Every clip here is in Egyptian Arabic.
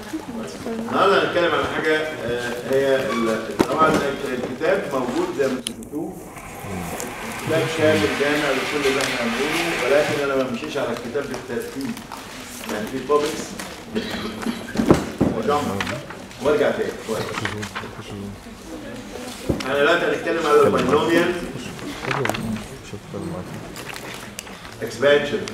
النهارده هنتكلم على حاجه آه، هي ال- طبعا الكتاب موجود زي ما انتم شفتوه كتاب شامل جامع لكل اللي احنا هنقوله ولكن انا ما بمشيش على الكتاب بالترتيب يعني في توبكس وجمع وارجع تاني كويس احنا دلوقتي هنتكلم على الباينوميال اكسبانشن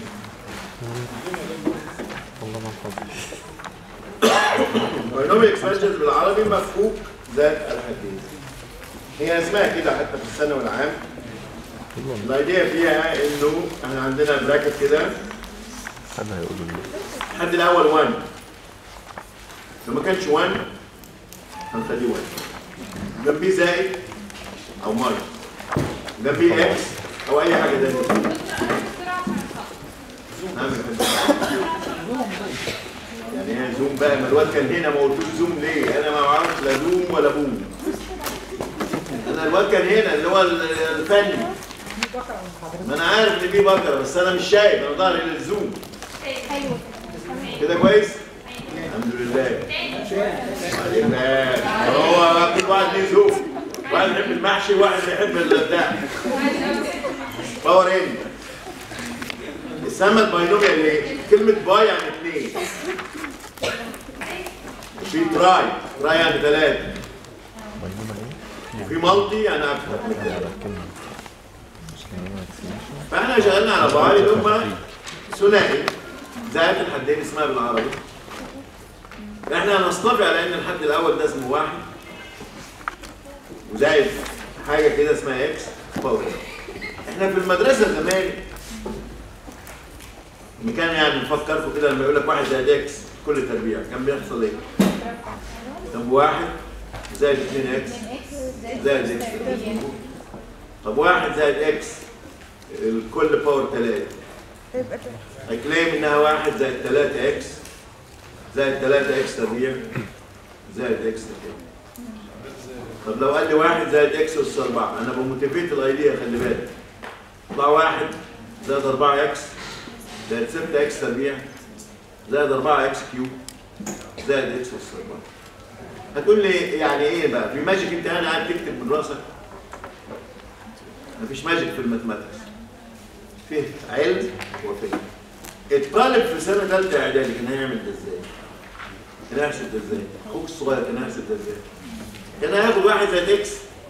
باينوميال اكسبانشن بالعربي مفكوك ذات الحدين هي اسمها كده حتى في الثانوي العام الايديا فيها انه احنا عندنا براكت كده حد هيقول لي الحد الاول 1 لو ما كانش 1 هنخليه 1 جنبيه زائد او ماينس جنبيه اكس او اي حاجه تانية نعمل كده. يعني هي زوم بقى ما الواد كان هنا ما قلتوش زوم ليه انا ما بعرفش لا زوم ولا بوم انا الواد كان هنا اللي هو الفني ما انا عارف ان في بكره بس انا مش شايف انا ظهري للزوم ايوه كده كويس؟ الحمد لله وبعدين بقى هو كل واحد ليه ذوق واحد بيحب المحشي وواحد بيحب البتاع باور ان السما الباينوميال ايه؟ كلمة باي يعني اثنين وفي تراي تراي يعني ثلاثة مجنونة ايه؟ وفي مالتي يعني أكثر على الكلمة مش كلمة تسميش فاحنا شغالنا على باي اللي هم ثنائي زائد الحدين اسمها بالعربي احنا هنصطفي على ان الحد الاول ده اسمه واحد وزائد حاجه كده اسمها اكس باور احنا في المدرسه زمان اللي كان يعني نفكركم كده لما يقول لك واحد زائد اكس كل تربيع كان بيحصل ايه؟ طب واحد زائد 2 اكس زائد اكس طب واحد زائد اكس الكل باور 3 هيكليم انها واحد زائد 3 اكس زائد 3 اكس تربيع زائد اكس تربيع طب لو قال لي واحد زائد اكس اس 4 انا بموتيفيت الايديا خلي بالك يطلع واحد زائد 4 اكس زائد 6 اكس تربيع زائد 4 اكس كيوب زائد اكس اس 4 هتقول لي يعني ايه بقى في ماجيك انت انا قاعد تكتب من راسك مفيش ماجيك في الماثماتكس فيه علم وفهم الطالب في سنه ثالثه اعدادي كان هيعمل ده ازاي؟ كان هيحسب ده ازاي؟ اخوك الصغير كان هيحسب ده ازاي؟ كان هياخد واحد زائد اكس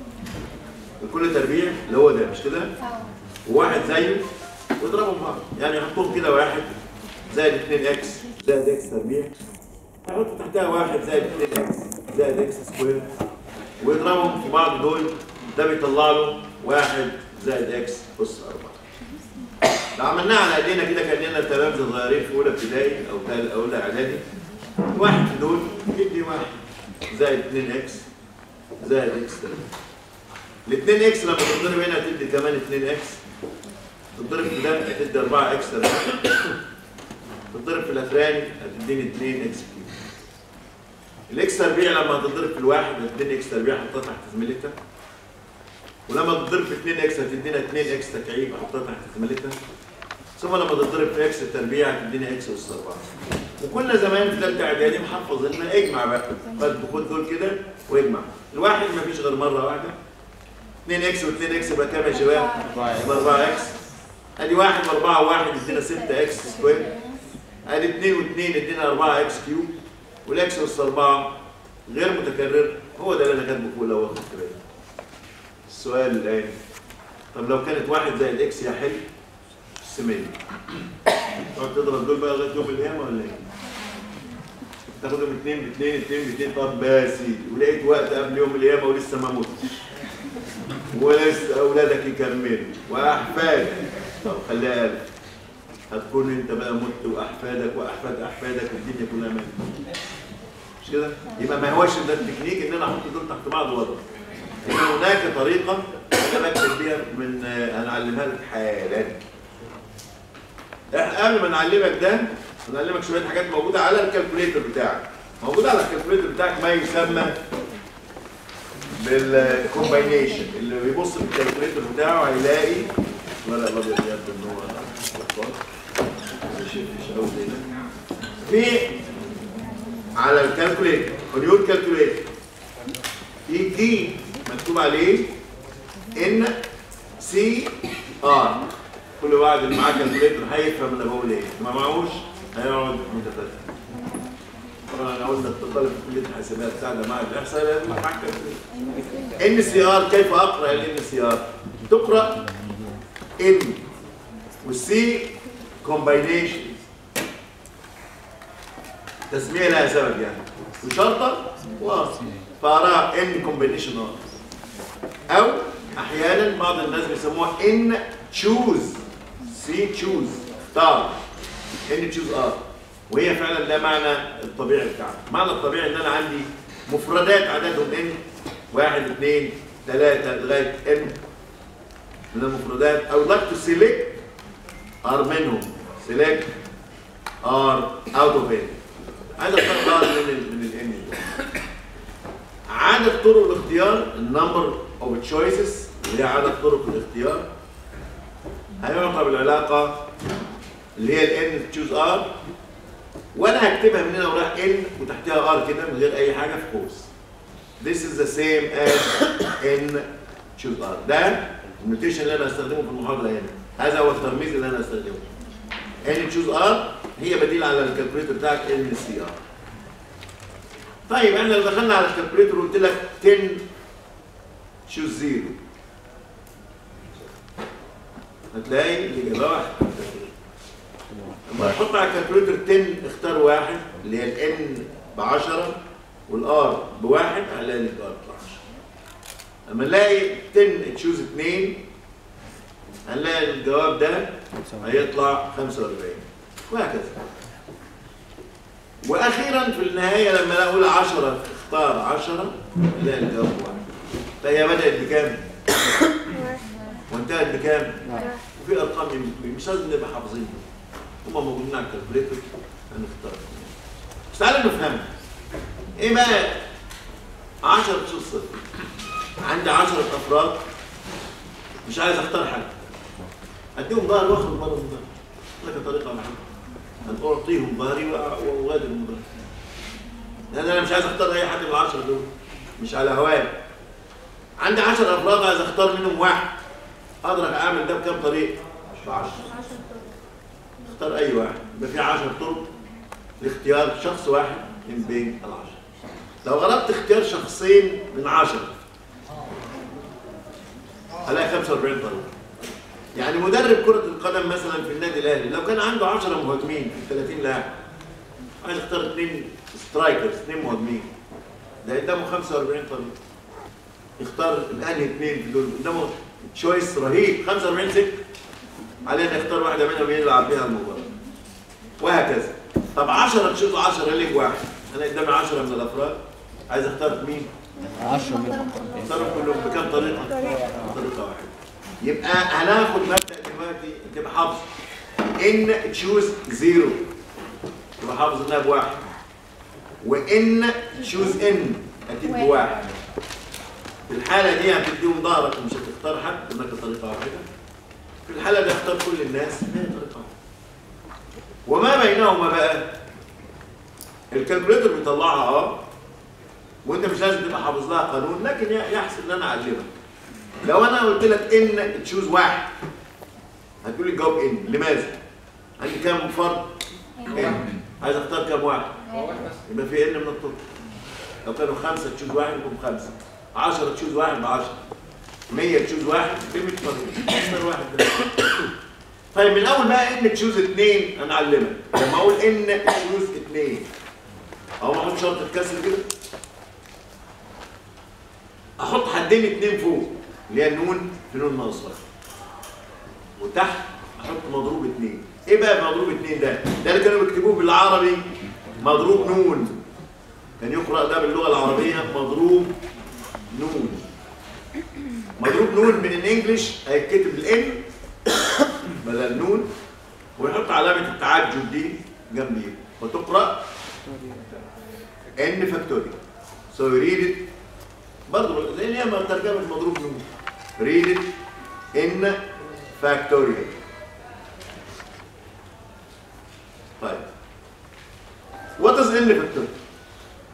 لكل تربيع اللي هو ده مش كده؟ وواحد زيه ويضربوا بعض يعني يحطوهم كده واحد زائد 2 اكس زائد اكس تربيع يحطوا تحتها واحد زائد 2 اكس زائد اكس سكوير ويضربهم في بعض دول ده بيطلع له واحد زائد اكس اس 4 لو عملناها على ايدينا كده كاننا تلامذه صغيرين في اولى ابتدائي او تال- او اولى اعدادي واحد في دول يدي واحد زائد 2 اكس زائد اكس ال 2 اكس لما تضرب هنا هتدي كمان 2 اكس تضرب في ده هتدي 4 اكس تضرب في الاخراني هتديني 2 اكس كيوب الاكس تربيع لما هتضرب في الواحد هتديني اكس تربيع حطها تحت زميلتها ولما تضرب في 2 اكس هتدينا 2 اكس تكعيب احطها تحت زميلتها ثم لما تضرب في اكس تربيع هتدينا اكس اس 4 وكنا زمان في ثالثه اعدادي محفظ ان اجمع بقى خد خد دول كده واجمع الواحد ما فيش غير مره واحده 2 اكس و2 اكس يبقى كام يا شباب؟ يبقى 4 اكس ادي 1 و4 و1 يدينا 6 اكس سكوير ادي 2 و2 يدينا 4 اكس كيوب والاكس اس 4 غير متكرر هو ده اللي انا كاتبه فوق لو واخد بالك السؤال الآن طب لو كانت واحد زائد اكس يا حلو سمية تقعد تضرب دول بقى لغايه يوم القيامة ولا ايه؟ تاخدهم اتنين باتنين اتنين باتنين طب بس يا سيدي ولقيت وقت قبل يوم القيامة ولسه ما متش ولسه أولادك يكملوا وأحفادك طب خليها قلب هتكون أنت بقى مت وأحفادك وأحفاد أحفادك والدنيا كلها ماتت مش كده؟ يبقى ما هوش ده التكنيك إن أنا أحط دول تحت بعض وأضرب إن هناك طريقة أنا بكتب بيها من آه، هنعلمها لك حالا. إحنا قبل ما نعلمك ده هنعلمك شوية حاجات موجودة على الكالكوليتر بتاعك. موجود على الكالكوليتر بتاعك ما يسمى بالكومباينيشن اللي بيبص في الكالكوليتر بتاعه هيلاقي ورق الابيض يبدو ان هو غلطان. مش مش قوي كده. في على الكالكوليتر on your calculator يجي مكتوب عليه ان سي ار كل واحد اللي معاه كالكوليتر هيفهم انا بقول ايه ما معهوش هيقعد متفتح طبعا انا قلنا الطالب في كليه الحاسبات ساعده معاك الاحصاء لازم معاك كالكوليتر ان سي ار كيف اقرا الان سي ار تقرا ان والسي كومباينيشن تسميه لها سبب يعني وشرطه وار فاراها ان كومبينيشن ار او احيانا بعض الناس بيسموها ان تشوز سي تشوز اختار ان تشوز ار وهي فعلا ده معنى الطبيعي بتاعها معنى الطبيعي ان انا عندي مفردات عددهم ان واحد اثنين ثلاثة لغاية ان من المفردات I would like to select ار منهم select ار out of n عايز اختار ار من ال من الان عدد طرق الاختيار النمبر اوف تشويسز اللي هي عدد طرق الاختيار هيعطى بالعلاقه اللي هي الان تشوز ار وانا هكتبها من هنا ورايح ان وتحتها ار كده من غير اي حاجه في قوس This is the same as in choose R ده النوتيشن اللي انا هستخدمه في المحاضره هنا هذا هو الترميز اللي انا هستخدمه ان تشوز ار هي بديل على الكالكوليتر بتاعك ان سي ار طيب احنا لو دخلنا على الكالكوليتر وقلت لك 10 تشوز 0 هتلاقي الاجابه واحده لما تحط على الكالكوليتر 10 اختار واحد اللي هي الان ب 10 والار بواحد هنلاقي الار ب 10 لما نلاقي 10 تشوز 2 هنلاقي الجواب ده هيطلع 45 وهكذا واخيرا في النهايه لما اقول 10 اختار 10 نلاقي الجواب واحد فهي بدات بكام؟ وانتهت بكام؟ وفي ارقام يمكن- مش لازم نبقى حافظينها هم موجودين على الكالكوليتر هنختار بس تعالى نفهمها ايه بقى 10 تشوز صفر عندي 10 افراد مش عايز اختار حد اديهم ظهر واخد بره الظهر لك طريقه واحده ان اعطيهم ظهري وأ- واغادر من ظهري لان انا مش عايز اختار اي حد من العشره دول مش على هواي عندي 10 افراد عايز اختار منهم واحد اقدر اعمل ده بكام طريقه؟ ب 10 اختار اي واحد يبقى في 10 طرق لاختيار شخص واحد من بين العشرة لو غلبت اختيار شخصين من عشرة هلاقي 45 طريقة يعني مدرب كرة القدم مثلا في النادي الأهلي لو كان عنده 10 مهاجمين في 30 لاعب عايز يختار اثنين سترايكرز اثنين مهاجمين ده قدامه 45 طريقة يختار الأهلي اثنين في دول قدامه تشويس رهيب 45 ست علينا نختار واحدة منهم يلعب بيها المباراة وهكذا طب 10 تشوز 10 ليك واحد انا قدامي 10 من الافراد عايز اختار مين؟ 10 منهم اختارهم كلهم بكام طريقه؟ طريقه واحده يبقى هناخد مبدا دلوقتي تبقى حافظ ان تشوز زيرو تبقى حافظ انها بواحد وان تشوز ان اكيد بواحد في الحاله دي هتديهم ظهرك ومش هتختار حد هناك طريقه واحده في الحاله دي اختار كل الناس هي طريقه واحده وما بينهما بقى الكالكوليتر بيطلعها اه وانت مش لازم تبقى حافظ لها قانون لكن يحسن ان انا اعلمك لو انا قلت لك ان تشوز واحد هتقول لي جاوب ان لماذا؟ عندي كام فرد؟ ان عايز اختار كام واحد؟ يبقى في ان من الطرق لو كانوا خمسه تشوز واحد يبقوا خمسه 10 تشوز واحد ب 10 100 تشوز واحد ب 100 فرد اختار واحد بس. طيب من اول بقى ان تشوز اثنين انا اعلمك لما اقول ان تشوز اثنين اهو احط شرطه كسر كده احط حدين اثنين فوق اللي هي النون في نون ناقص واحد وتحت احط مضروب اثنين ايه بقى مضروب اثنين ده؟ ده اللي كانوا بيكتبوه بالعربي مضروب نون كان يقرا ده باللغه العربيه مضروب نون مضروب نون من الانجليش هيتكتب الان بدل نون ويحط علامة التعجب دي جنبيه وتقرأ ان فاكتوريال so you read it برضه زي اللي هي ترجمة مضروب نون read it ان فاكتوريال طيب what is n فاكتوريال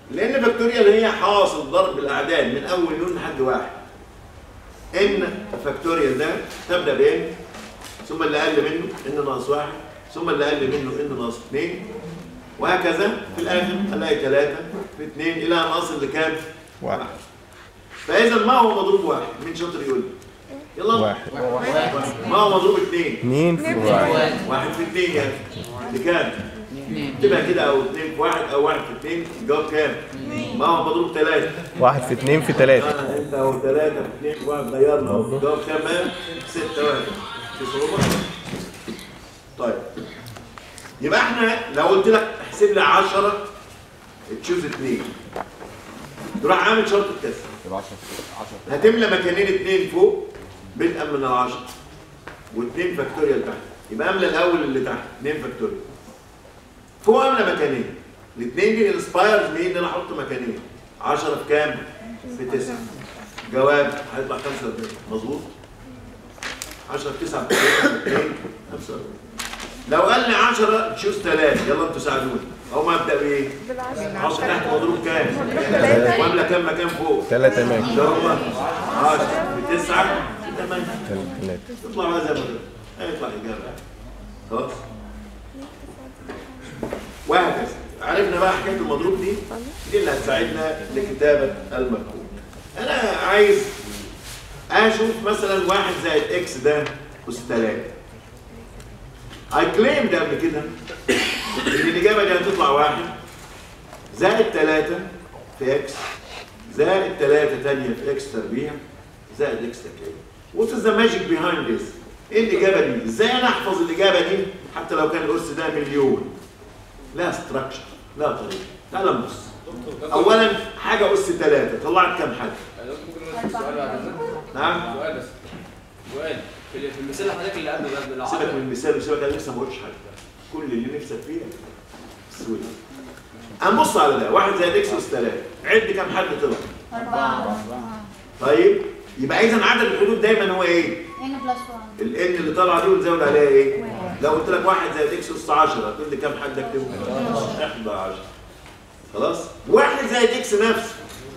لان فاكتوريال هي حاصل ضرب الاعداد من اول نون لحد واحد ان فاكتوريال ده تبدا بان ثم اللي اقل منه ان ناقص واحد ثم اللي اقل منه ان ناقص اثنين وهكذا في الاخر الاقي ثلاثه في اثنين الى ان اصل لكام؟ واحد فاذا ما هو مضروب واحد؟ مين شاطر يقول لي؟ يلا واحد ما هو مضروب اثنين اتنين في واحد واحد في اثنين يعني بكام؟ تبقى كده او اثنين في واحد او واحد في اثنين الجواب كام؟ ما هو مضروب ثلاثة واحد في اتنين في تلاتة اه انت او ثلاثة في اثنين في واحد غيرنا اهو الجواب كام بقى؟ ستة واحد في صعوبة؟ طيب يبقى احنا لو قلت لك احسب لي 10 تشوز اثنين تروح عامل شرط الكسر يبقى 10 10 هتملى مكانين اثنين فوق بدءا من العشرة واثنين فاكتوريال تحت يبقى املى الاول اللي تحت اثنين فاكتوريال فوق املى مكانين الاثنين دي انسبايرز مين ان انا احط مكانين 10 في كام؟ في 9 جواب هيطلع 45 مظبوط 10 في 9 في 2 45 لو قال لي 10 تشوز 3 يلا انتوا ساعدوني او ما ابدا بايه؟ 10 تحت مضروب كام؟ واملى كام مكان فوق؟ تلاتة ماشي اللي هم 10 في 9 في 8 تلاتة تطلع بقى زي ما قلت هيطلع اجابه خلاص وهكذا عرفنا بقى حكايه المضروب دي دي اللي هتساعدنا لكتابه المفهوم انا عايز اشوف مثلا واحد زائد اكس ده اس 3 اي كليم ده قبل كده ان الاجابه دي هتطلع واحد زائد 3 في اكس زائد 3 تانية في اكس تربيع زائد اكس تكعيب What is the magic behind this؟ ايه الاجابه دي؟ ازاي انا احفظ الاجابه دي حتى لو كان الاس ده مليون؟ لا ستراكشر لا طريقه تعال نبص اولا حاجه اس 3 طلعت كام حاجه؟ انا قلت ممكن نقول سؤال بعد اذنك نعم سؤال بس سؤال في ال- في المثال اللي حضرتك اللي قبله ده سيبك من بالعربي المثال وسيبك انا لسه ما قلتش حاجه كل اللي نفسك فيه السويد هنبص على ده واحد زائد اكس اس 3 عد كام حد طلع أربعة طيب يبقى اذا عدد الحدود دايما هو ايه؟ هنا بلس 1 الان اللي طالعه دي ونزود عليها ايه؟ لو قلت لك واحد زائد اكس اس 10 هتقول لي كام حد اكتبه؟ 11 خلاص؟ واحد زائد اكس نفسه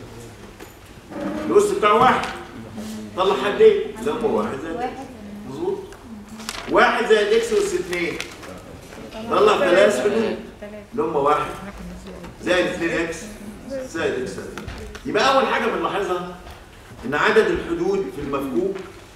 الاس بتاعه واحد طلع حد ايه؟ لا هو واحد زائد اكس واحد مظبوط واحد زائد اكس اس 2 طلع ثلاث حدود اللي هم واحد زائد 2 اكس زائد اكس يبقى اول حاجه بنلاحظها ان عدد الحدود في المفكوك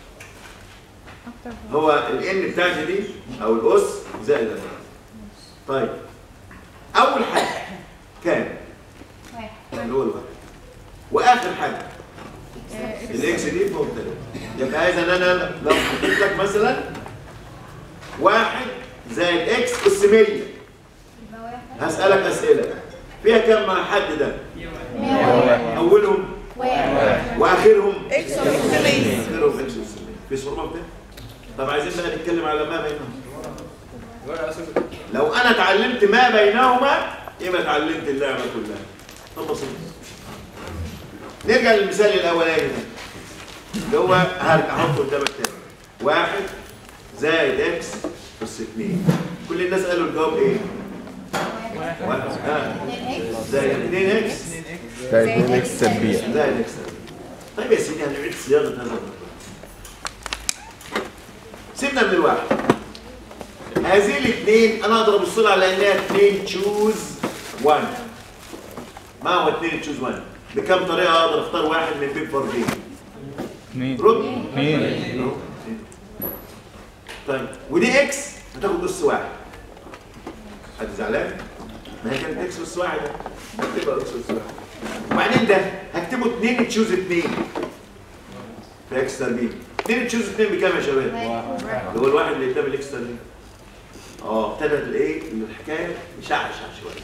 هو الان بتاعتي دي او الاس زائد الان طيب اول حاجه كام واحد اللي هو الواحد واخر حاجه الاكس دي فوق ثلاثه يبقى اذا انا لو حطيت لك مثلا واحد زائد اكس اس 100 يبقى واحد هسالك اسئله فيها كم حد ده مية واحد اولهم واحد واخرهم اكس ومية اخرهم اكس اس 100 في صعوبه في ده طب عايزين بقى نتكلم على ما بينهم ورقه اسود لو انا اتعلمت ما بينهما يبقى اتعلمت اللعبه كلها طب بسيط نرجع للمثال الاولاني ده اللي هو هرجع احطه قدامك تاني واحد زائد اكس اس 2 كل الناس قالوا الجواب ايه؟ واحد ها اتنين اكس زائد 2 اكس زائد اتنين اكس تربيع زائد اكس طيب يا سيدي هنعيد صياغه هذا الموضوع سيبنا من الواحد هذه الاثنين انا اقدر ابص لها على انها اثنين تشوز 1 ما هو اثنين تشوز 1 بكم طريقه اقدر اختار واحد من بين فردين اتنين رد اتنين أهو. طيب ودي اكس هتاخد اس واحد حد زعلان؟ ما هي كانت اكس اس واحد هتبقى اكس اس واحد وبعدين ده هكتبه 2 تشوز 2 في اكس تربيع 2 تشوز 2 بكام يا شباب؟ اللي هو الواحد اللي قدام الاكس تربيع اه ابتدت الايه الحكايه مشعشع شويه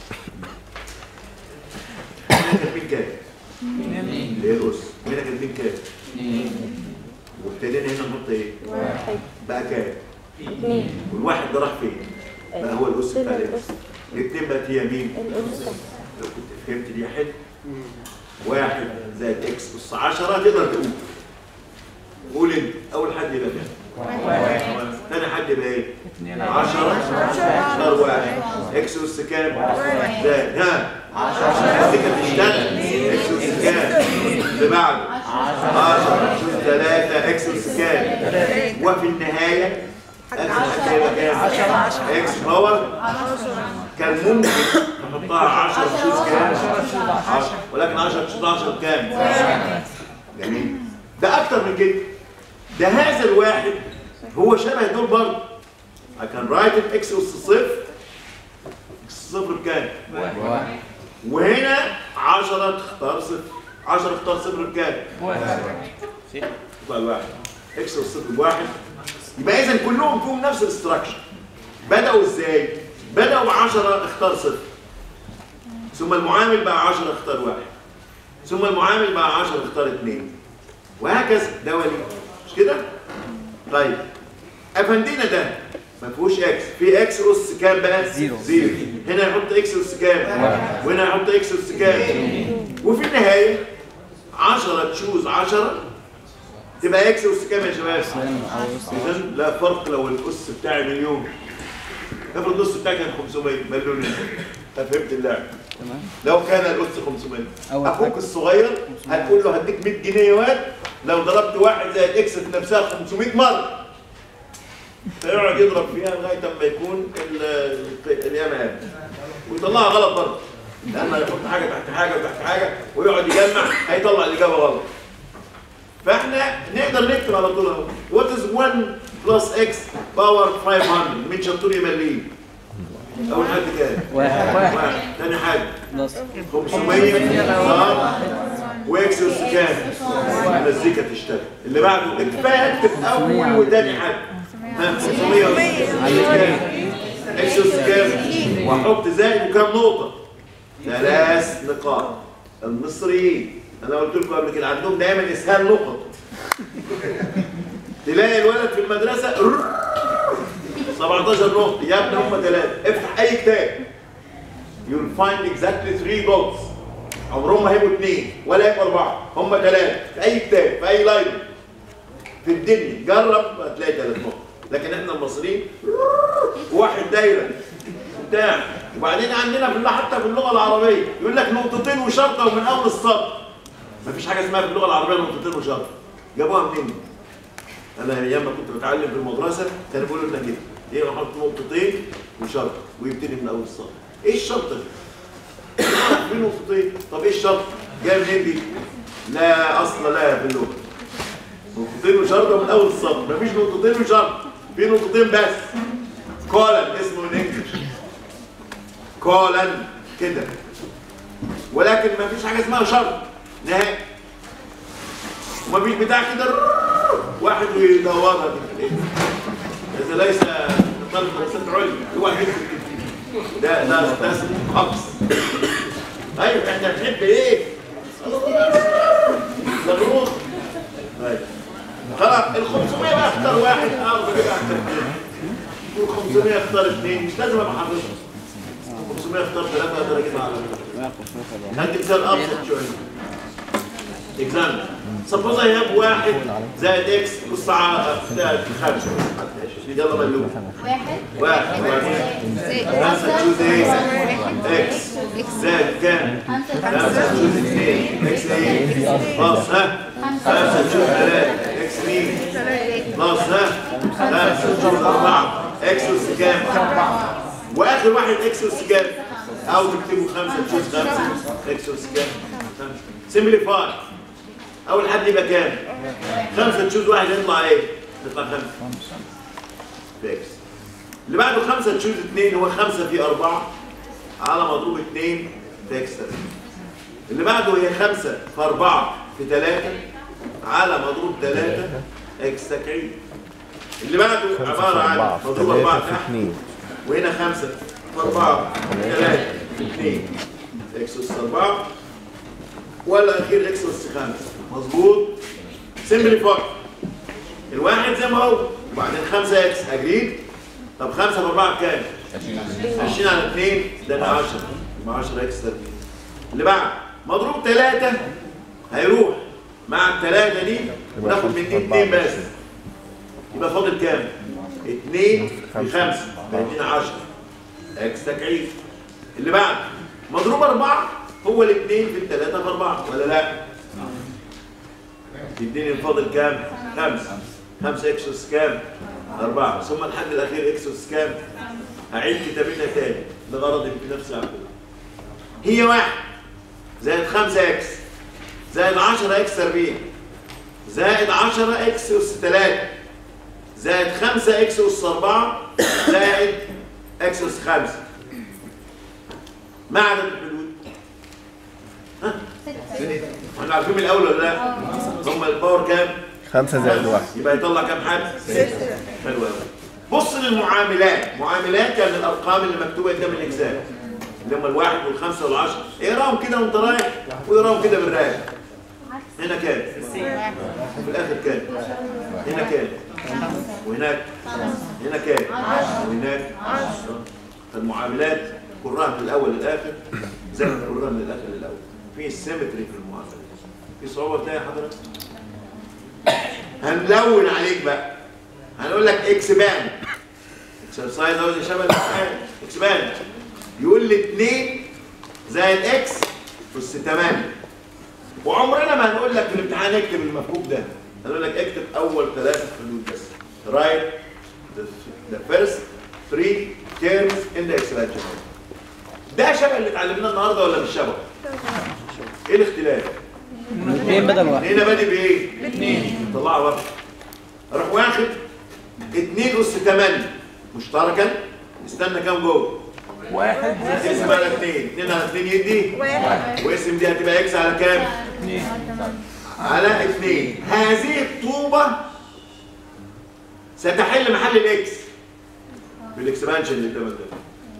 هنا كاتبين كام؟ اللي هي الاس هنا كاتبين كام؟ وابتدينا هنا نحط ايه؟ واحد بقى كام؟ اثنين والواحد ده راح فين؟ بقى هو الاس بتاع الاكس الاثنين بقت هي مين؟ الأس لو كنت فهمت دي حلو واحد زائد اكس اس 10 تقدر تقول قول انت اول حد يبقى كام؟ ثاني حد يبقى ايه؟ 10 اختار واحد اكس اس كام؟ زائد ها الزكاة تشتغل اكس اس كام اللي بعده 10 شوف 3 اكس اس كام وفي النهاية اكس هتبقى كام؟ اكس باور كان ممكن نحطها 10 شوز كام؟ 10 ولكن 10 شوز 10 بكام؟ جميل ده اكتر من كده ده هذا الواحد هو شبه دول برضه I can write it x اس صفر x صفر بكام؟ واحد وهنا 10 تختار صفر 10 اختار صفر بكام؟ يبقى الواحد اكس اس صفر بواحد يبقى اذا كلهم فيهم نفس الاستراكشر بدأوا ازاي؟ بدأوا ب 10 اختار صفر ثم المعامل بقى 10 اختار واحد ثم المعامل بقى 10 اختار اثنين وهكذا ده ولي مش كده؟ طيب افندينا ده ما فيهوش اكس في اكس اس كام بقى؟ زيرو. زيرو هنا يحط اكس اس كام؟ وهنا يحط اكس اس كام؟ وفي النهايه 10 تشوز 10 تبقى اكس اس كام يا شباب؟ اذا لا فرق لو الاس بتاعي مليون افرض الاس بتاعي كان 500 مليون فهمت اللعب تمام لو كان الاس 500 أول اخوك حاجة. الصغير هتقول له هديك 100 جنيه واد لو ضربت واحد زائد اكس في نفسها 500 مره فيقعد يضرب فيها لغايه اما يكون ال- ال- القيامه قامت ويطلعها غلط برضه لانه يحط حاجه تحت حاجه وتحت حاجه ويقعد يجمع هيطلع الاجابه غلط فاحنا نقدر نكتب على طول اهو وات از 1 بلس اكس باور 500 مين شطور يمليه اول حاجه كام واحد واحد تاني حاجه بلس 500 اه واكس اس كام المزيكا تشتغل اللي بعده كفايه اكتب اول وتاني حاجه ها 500 كام اكس اس كام واحط زائد وكام نقطه ثلاث نقاط المصريين انا قلت لكم قبل كده عندهم دايما اسهال نقط تلاقي الولد في المدرسه 17 نقطه يا ابني هم ثلاثه افتح اي كتاب you'll find exactly three dots عمرهم ما هيبقوا اثنين ولا هيبقوا اربعه هم ثلاثه في اي كتاب في اي لايبرري في الدنيا جرب هتلاقي ثلاث نقط لكن احنا المصريين واحد دايره بتاع وبعدين عندنا في اللغه حتى في اللغه العربيه يقول لك نقطتين وشرطه ومن اول السطر مفيش حاجه اسمها في اللغه العربيه نقطتين وشرطه جابوها منين؟ انا ايام ما كنت بتعلم في المدرسه كانوا بيقولوا لنا كده ايه احط نقطتين وشرط ويبتدي من اول السطر ايه الشرطه دي؟ في نقطتين طب ايه الشرط؟ جاي منين دي؟ لا اصل لا في اللغه نقطتين وشرطه من اول السطر مفيش نقطتين وشرط في نقطتين بس كولن اسمه بالانجلش كولن كده ولكن مفيش حاجه اسمها شرط نهائي ومفيش بتاع كده واحد ويدورها دي هذا ليس طالب دراسات عليا هو يكتب كده ده ده ده اسمه حبس ايوه احنا بنحب ايه؟ مغروض طيب خلاص ال 500 بقى اختار واحد اه بجيب احسن ال 500 اختار اثنين مش لازم ابقى حافظهم 500 اختار ثلاثه اقدر اجيبها على طول هدي مثال ابسط شويه اكزامبل سبوز اي هاف واحد زائد اكس نص زائد خمسه يلا ملوك واحد واحد واحد خمسه تشوز ايه؟ اكس زائد كام؟ خمسه تشوز اثنين اكس ايه؟ بلس ها؟ خمسه تشوز ثلاثه اكس مين؟ بلس ها؟ خمسه تشوز اربعه اكس اس كام؟ واخر واحد اكس اس كام؟ او تكتبوا خمسه تشوز خمسه اكس اس كام؟ سمبليفاي اول حد يبقى كام؟ خمسه تشوز واحد يطلع ايه؟ يطلع خمسه في اكس اللي بعده خمسه تشوز اثنين هو خمسه في اربعه على مضروب اثنين في اكس تلاتة. اللي بعده هي خمسه في اربعه في ثلاثه على مضروب ثلاثه اكس تكعيب اللي بعده عباره عن مضروب اربعه في تحت اثنين وهنا خمسة في أربعة في ثلاثة في اثنين إكس أس أربعة والأخير إكس أس خمسة مظبوط سمبليفاي الواحد زي ما هو وبعدين خمسة إكس أجريد طب خمسة في أربعة بكام؟ 20 على 2 ده أنا 10 يبقى 10 إكس تربيع اللي بعد مضروب ثلاثة هيروح مع الثلاثة دي وناخد من دي اثنين بس يبقى فاضل كام؟ 2 في 5 بقى 10 اكس تكعيب اللي بعد مضروب أربعة هو الاثنين في الثلاثة في أربعة ولا لا؟ يديني الفاضل كام؟ خمسة خمسة إكس أس كام؟ أربعة ثم الحد الأخير إكس أس كام؟ أعيد كتابتها تاني لغرض في نفس العقل هي واحد زائد خمسة إكس زائد عشرة إكس تربيع زائد عشرة إكس أس تلاتة زائد خمسة إكس أس أربعة زائد إكس أس خمسة ما عدد الحدود؟ ها؟ احنا عارفين من الأول ولا لا؟ هم الباور كام؟ خمسة زائد واحد يبقى يطلع كام حد؟ حلو قوي بص للمعاملات معاملات يعني الارقام اللي مكتوبه قدام الاكسال اللي هم الواحد والخمسه والعشره اقراهم كده وانت رايح واقراهم كده بالرايح هنا كام؟ وفي الاخر كام؟ هنا كام؟ وهناك هنا كام؟ وهناك المعاملات كرها من الاول للاخر زي ما كرها من الاخر للاول في سيمتري في المعاملات في صعوبه تلاقي حضرتك هنلون عليك بقى هنقول لك اكس بان اكسرسايز اهو زي شبه الامتحان اكس بان يقول لي 2 زائد اكس اس 8 وعمرنا ما هنقول لك في الامتحان اكتب المفهوم ده هنقول لك اكتب اول ثلاثه حدود بس رايت ذا فيرست 3 تيرمز ان ذا اكسبانشن ده شبه اللي اتعلمناه النهارده ولا مش شبه؟ ايه الاختلاف؟ اثنين بدل واحد هنا بادئ بايه؟ باثنين طلعها بره اروح واخد 2 اس 8 مشتركا استنى كام جوه؟ واحد اسم على 2 2 على 2 يدي واحد واسم دي هتبقى اكس على كام؟ على 2 هذه الطوبه ستحل محل الاكس بالاكسبانشن اللي قدامك ده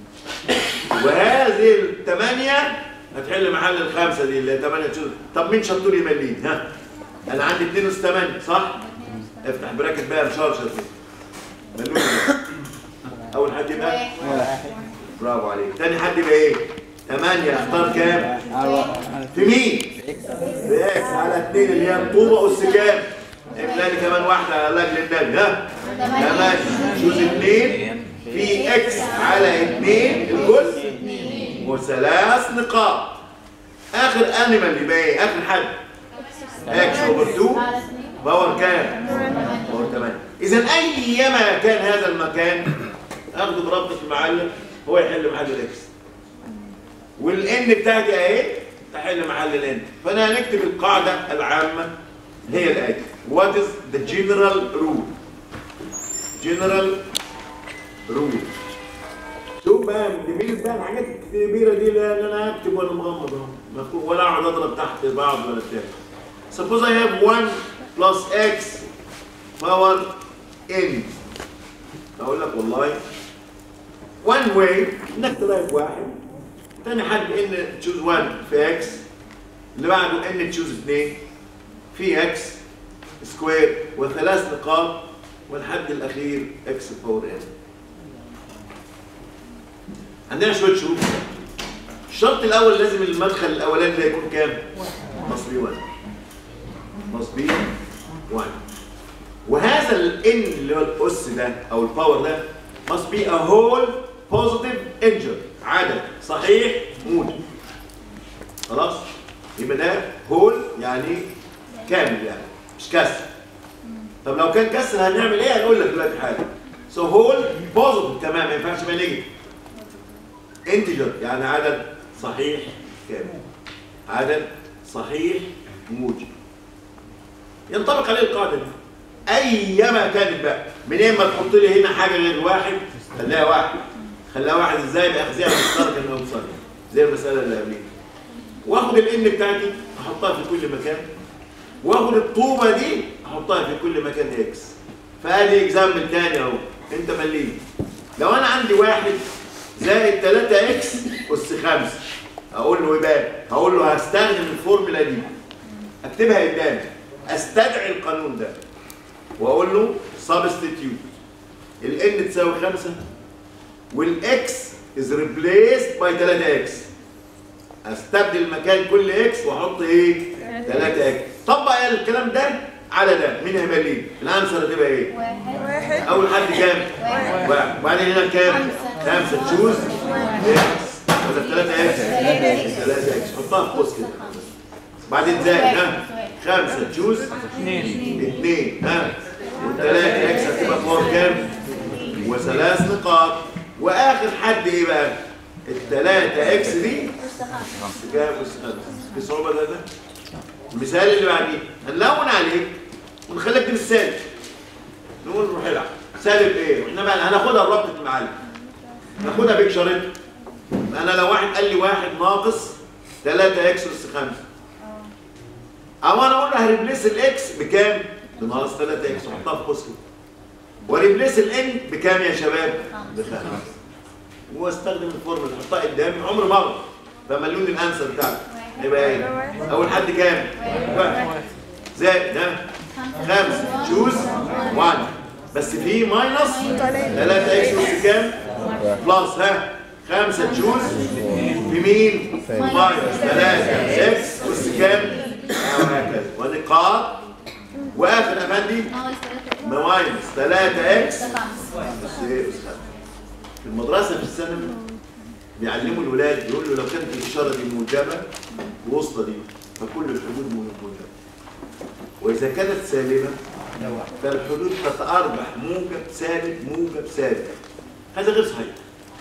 وهذه الثمانيه هتحل محل الخمسه دي اللي هي 8 شهور طب مين شطور يملين ها انا عندي 2 اس 8 صح افتح براكت بقى مشرشر كده ملوني بقى. اول حد يبقى برافو عليك تاني حد يبقى ايه 8 اختار كام في مين في اكس على 2 اللي هي الطوبه اس كام املاني كمان واحده على لاجل النبي ها 8 شوز 2 في اكس على 2 الجزء وثلاث نقاط اخر انيمال يبقى ايه اخر حد اكس اوفر 2 باور كام باور 8 اذا ايما كان هذا المكان اخده بربطه المعلم هو يحل محل الاكس والان بتاعتي اهي تحل محل الان فانا هنكتب القاعده العامه هي الاتي what is the general rule general rule شوف بقى دي بقى الحاجات الكبيره دي اللي انا هكتب وانا مغمض اهو مفهوم؟ ولا اقعد اضرب تحت بعض ولا بتاع suppose I have 1 plus x power n اقول لك والله one way انك تضيف واحد تاني حد ان تشوز 1 في x اللي بعده ان تشوز 2 في x سكوير وثلاث نقاط والحد الاخير x باور n عندنا شويه شروط الشرط الاول لازم المدخل الاولاني ده يكون كام؟ مص بي 1 مص بي 1 وهذا الان اللي هو الاس ده او الباور ده must be a whole positive integer عدد صحيح موجب خلاص يبقى ده هول يعني كامل يعني مش كسر طب لو كان كسر هنعمل ايه هنقول لك دلوقتي حاجه سو هول بوزيتيف كمان ما ينفعش يبقى نيجاتيف انتجر يعني عدد صحيح كامل عدد صحيح موجب ينطبق عليه القاعده دي ايما كانت بقى منين ما تحط لي هنا حاجه غير واحد خليها واحد خليها واحد ازاي باخذها مشتركه انه مصرف زي المساله اللي قبليها واخد الان بتاعتي احطها في كل مكان واخد الطوبه دي احطها في كل مكان اكس فادي اكزامبل تاني اهو انت مليت لو انا عندي واحد زائد 3 اكس اس 5 اقول له ايه بقى؟ هقول له هستخدم الفورمولا دي اكتبها قدامي استدعي القانون ده واقول له سبستيتيوت الان تساوي 5 والاكس از ريبليسد باي 3 اكس استبدل مكان كل اكس واحط ايه 3 اكس طبق الكلام ده على ده مين هيبقى ليه الانسر هتبقى ايه واحد اول حد كام واحد واحد وبعدين هنا كام خمسة. خمسه تشوز اكس ولا 3 اكس 3 اكس حطها في قوس كده بعدين زائد ها خمسة تشوز اثنين اثنين ها والثلاثة اكس هتبقى فور كام؟ وثلاث نقاط واخر حد ايه بقى؟ الثلاثة اكس دي كام أس خمسة في صعوبة ده ده؟ المثال اللي بعديه هنلون عليه ونخليك من السالب نقول روح العب سالب ايه؟ احنا بقى هناخدها بربطة المعلم ناخدها بإشارتها انا لو واحد قال لي واحد ناقص 3 اكس اس 5 او انا اقول له هريبليس الاكس بكام؟ بناقص 3 اكس واحطها في قوس كده وريبليس الان بكام يا شباب؟ بخمسه واستخدم الفورمولا احطها قدامي عمر ما اغلط فملوني الانسر بتاعتي يبقى ايه؟ اول حد كام؟ واحد زائد ده خمسه تشوز 1 بس في ماينس 3 اكس اس كام؟ بلس ها خمسة تشوز في مين؟ ماينس ثلاثة اكس اس كام؟ وهكذا ونقاط واخر يا فندي ماينس 3 اكس اس ايه اس خمسة. في المدرسة في الثانوي بيعلموا الولاد يقول له لو كانت الإشارة دي موجبة وسطى دي فكل الحدود موجبة وإذا كانت سالبة فالحدود تتأربح موجب سالب موجب سالب هذا غير صحيح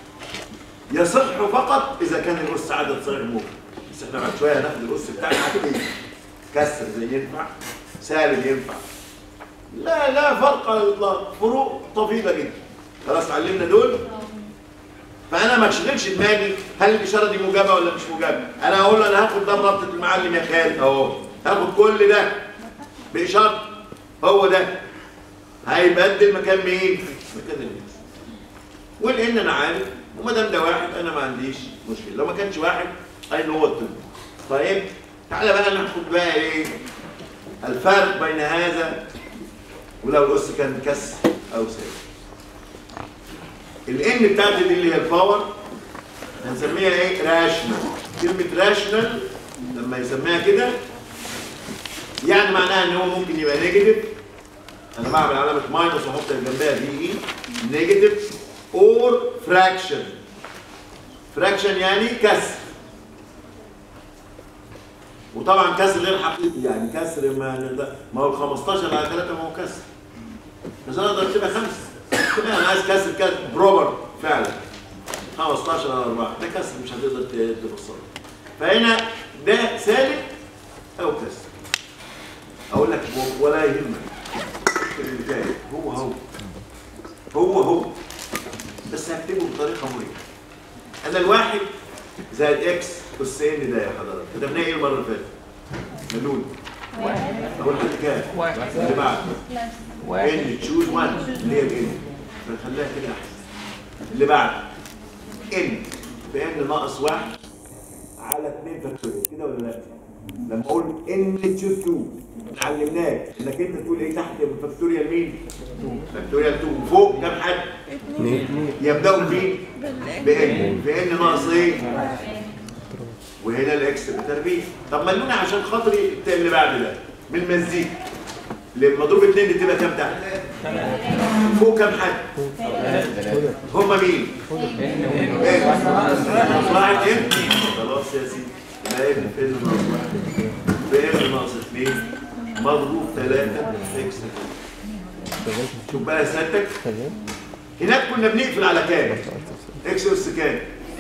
يصح فقط إذا كان الأس عدد صحيح موجب بس احنا بعد شوية هناخد الأس بتاعنا حاجتين كسر زي ينفع سالب ينفع لا لا فرق على الإطلاق فروق طفيفة جدا خلاص علمنا دول فانا ما اشغلش دماغي هل الاشاره دي موجبه ولا مش موجبه انا هقول له انا هاخد ده رابطه المعلم يا خالد اهو هاخد كل ده باشاره هو ده هيبدل مكان مين مكان الاكس والان انا عارف وما دام ده واحد انا ما عنديش مشكله لو ما كانش واحد اين هو الطب طيب تعالى بقى ناخد بقى ايه الفرق بين هذا ولو الاس كان كسر او سالب الان بتاعتي دي اللي هي الباور هنسميها ايه راشنال كلمه راشنال لما يسميها كده يعني معناها ان هو ممكن يبقى نيجاتيف انا بعمل علامه ماينس واحط جنبها بي اي نيجاتيف اور فراكشن فراكشن يعني كسر وطبعا كسر غير حقيقي يعني كسر ما نقدر- ما هو 15 على 3 ما هو كسر بس انا اقدر اكتبها خمسه انا عايز كسر كسر بروبر فعلا 15 على 4 ده كسر مش هتقدر ت- تبصره فهنا ده سالب او كسر اقول لك و- ولا يهمك اكتب اللي جاي هو هو هو هو بس هكتبه بطريقه مريحه انا الواحد زائد اكس اس ان ده يا حضرتك كتبناه ايه المره اللي فاتت؟ ملول اول حاجه كام؟ اللي بعده ان تشوز 1 اللي هي الان فنخليها كده احسن اللي بعد ان بان ناقص 1 على 2 فاكتوريال كده ولا لا؟ لما اقول ان تشوز 2 علمناك انك انت تقول ايه تحت فاكتوريال مين؟ فاكتوريال 2 فوق كام حد؟ يبداوا بمين؟ بان بان ناقص ايه؟ وهنا الاكس بتربيع طب ملوني عشان خاطري التاني اللي بعد ده بالمزيكا اللي مضروب اتنين دي تبقى كام تحت؟ فوق كام حد؟ هما مين؟ ايه؟ واحد ام خلاص يا سيدي لا ابن فين ناقص واحد بام ناقص اثنين مضروب ثلاثة اكس شوف بقى سيادتك هناك كنا بنقفل على كام؟ اكس اس كام؟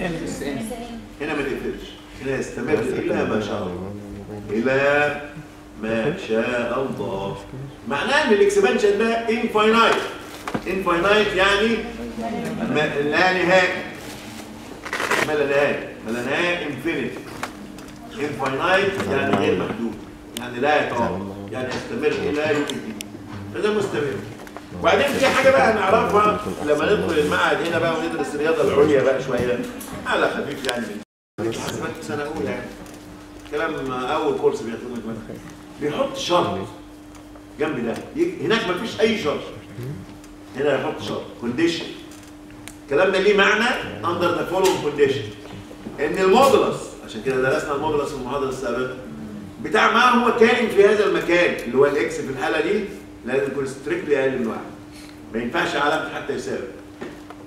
هنا ما نقفلش هنا يستمر الى ما شاء الله الى ما شاء الله معناه ان الاكسبانشن ده انفاينايت انفاينايت يعني ما لا نهائي ما لا نهائي ما لا نهائي انفينيتي انفاينايت يعني غير محدود يعني لا يتوقف يعني يستمر الى يوم الدين فده مستمر وبعدين في حاجه بقى نعرفها لما ندخل المعهد هنا بقى وندرس الرياضه العليا بقى شويه على خفيف يعني من حسابات سنه اولى يعني كلام اول كورس بياخدوه من بيحط شرط جنب ده يج- هناك مفيش اي شرط هنا يحط شرط كونديشن الكلام ده ليه معنى اندر ذا فولوينج كونديشن ان المودولس عشان كده درسنا المودولس في المحاضره السابقه بتاع ما هو كائن في هذا المكان اللي هو الاكس في الحاله دي لازم يكون ستريكتلي اقل من واحد ما ينفعش علامه حتى يساوي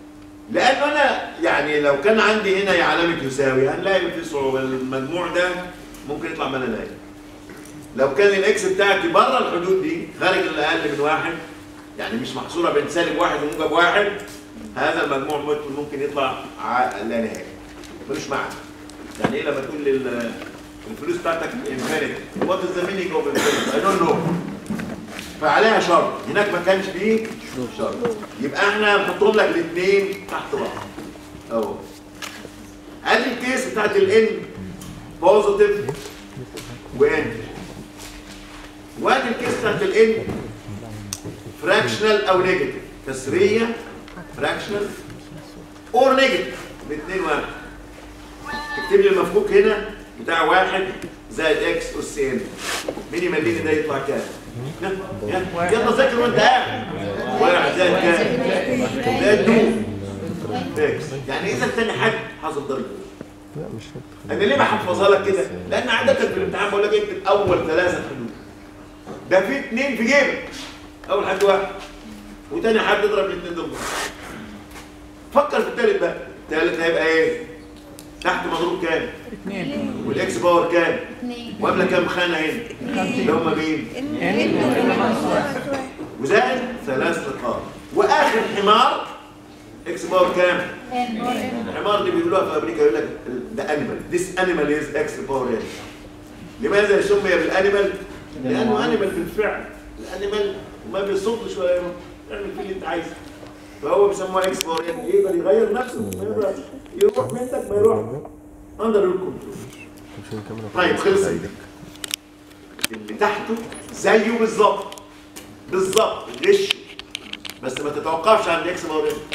لانه انا يعني لو كان عندي هنا علامه يساوي هنلاقي في صعوبه المجموع ده ممكن يطلع ما انا لاقي لو كان الاكس بتاعتي بره الحدود دي خارج الاقل من واحد يعني مش محصوره بين سالب واحد وموجب واحد هذا المجموع ممكن ممكن يطلع ع- لا نهائي ملوش معنى يعني ايه لما تقول لل الفلوس بتاعتك انفينيتي وات از ذا مينينج اوف انفينيتي اي دونت نو فعليها شرط هناك ما كانش فيه شرط يبقى احنا هنحطهم لك الاثنين تحت بعض اهو ادي الكيس بتاعت الان بوزيتيف وان وادي الكيس بتاعت الان فراكشنال او نيجاتيف كسريه فراكشنال اور نيجاتيف الاثنين واحد اكتب لي المفكوك هنا بتاع واحد زائد اكس اس ان مين يمليني ده يطلع كام؟ يلا يلا يلا ذاكر وانت قاعد واحد زائد كام؟ زائد 2 اكس يعني اذا تاني حد حاصل ضرب لا مش شرط انا ليه بحفظها لك كده؟ لان عاده في الامتحان بقول لك اكتب اول ثلاثه حدود ده في اثنين في جيبك اول حد واحد وتاني حد اضرب الاثنين دول فكر في الثالث بقى الثالث هيبقى ايه؟ تحت مضروب كام؟ اثنين والاكس باور كام؟ اثنين وقبل كام خانه هنا؟ اللي هم مين؟ واحد وزائد ثلاث نقاط واخر حمار اكس باور كام؟ ان الحمار دي بيقولوها في امريكا يقول لك ده انيمال ذيس انيمال از اكس باور ان لماذا سمي بالانيمال؟ لانه انيمال بالفعل الانيمال ما بيصدش ولا يعمل فيه اللي انت عايزه فهو بيسموها اكس باور ان يقدر يغير نفسه ما يقدرش يروح منك ما يروح اندر الكنترول مش الكاميرا طيب خلص اللي تحته زيه بالظبط بالظبط غش بس ما تتوقفش عند اكس باور ان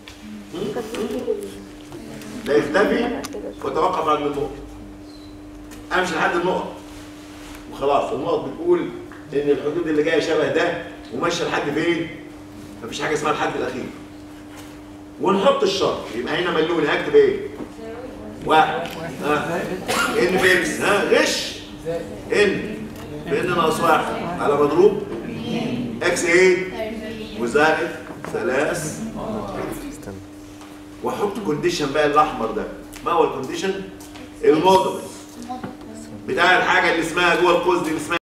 لا يختفي وتوقف عند النقطة امشي لحد النقط وخلاص النقط بتقول ان الحدود اللي جايه شبه ده وماشيه لحد فين مفيش حاجه اسمها الحد الاخير ونحط الشرط يبقى هنا ملوني هكتب ايه واحد ها ان في اكس ها غش ان بان ناقص واحد على مضروب اكس ايه وزائد ثلاث استنى واحط كونديشن بقى الاحمر ده ما هو الكونديشن المودل بتاع الحاجه اللي اسمها جوه القوس دي اللي اسمها